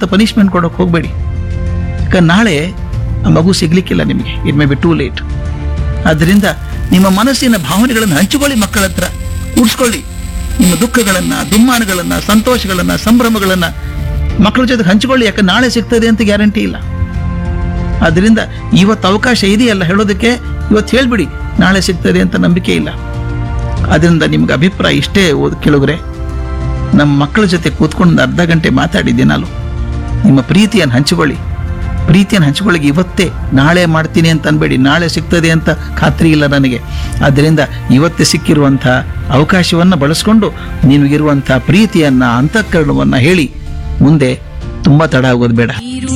ಅಂತ ಪನಿಷ್ಮೆಂಟ್ ಕೊಡೋಕೆ ಹೋಗಬೇಡಿ ಯಾಕಂದ್ರೆ ನಾಳೆ ಆ ಮಗು ಸಿಗ್ಲಿಕ್ಕಿಲ್ಲ ನಿಮಗೆ it may be too late ಆದ್ದರಿಂದ ನಿಮ್ಮ ಮನಸ್ಸಿನ ಭಾವನೆಗಳನ್ನು ಹಂಚಿಕೊಳ್ಳಿ ಮಕ್ಕಳ ಹತ್ರ ಉಡ್ಸ್ಕೊಳ್ಳಿ ನಿಮ್ಮ ದುಃಖಗಳನ್ನ ದುಮ್ಮಾನಗಳನ್ನ ಸಂತೋಷಗಳನ್ನ ಸಂಭ್ರಮಗಳನ್ನ ಮಕ್ಕಳ ಜೊತೆ ಹಂಚಿಕೊಳ್ಳಿ ಯಾಕೆ ನಾಳೆ ಸಿಗ್ತದೆ ಅಂತ ಗ್ಯಾರಂಟಿ ಇಲ್ಲ ಆದ್ದರಿಂದ ಇವತ್ತು ಅವಕಾಶ ಇದೆಯಲ್ಲ ಹೇಳೋದಕ್ಕೆ ಇವತ್ತು ಹೇಳ್ಬಿಡಿ ನಾಳೆ ಸಿಗ್ತದೆ ಅಂತ ನಂಬಿಕೆ ಇಲ್ಲ ಅದರಿಂದ ನಿಮ್ಗೆ ಅಭಿಪ್ರಾಯ ಇಷ್ಟೇ ಓದ್ ಕೇಳುಗ್ರೆ ನಮ್ಮ ಮಕ್ಕಳ ಜೊತೆ ಕೂತ್ಕೊಂಡು ಒಂದು ಅರ್ಧ ಗಂಟೆ ಮಾತಾಡಿದ್ದೀನಲ್ಲ ನಿಮ್ಮ ಪ್ರೀತಿಯನ್ನು ಹಂಚಿಕೊಳ್ಳಿ ಪ್ರೀತಿಯನ್ನು ಹಂಚಿಕೊಳ್ಳಿಗೆ ಇವತ್ತೇ ನಾಳೆ ಮಾಡ್ತೀನಿ ಅಂತ ಅನ್ಬೇಡಿ ನಾಳೆ ಸಿಗ್ತದೆ ಅಂತ ಖಾತ್ರಿ ಇಲ್ಲ ನನಗೆ ಆದ್ದರಿಂದ ಇವತ್ತೇ ಸಿಕ್ಕಿರುವಂಥ ಅವಕಾಶವನ್ನು ಬಳಸ್ಕೊಂಡು ನಿಮಗಿರುವಂಥ ಪ್ರೀತಿಯನ್ನ ಅಂತಃಕರಣವನ್ನು ಹೇಳಿ ಮುಂದೆ ತುಂಬ ತಡ ಆಗೋದು ಬೇಡ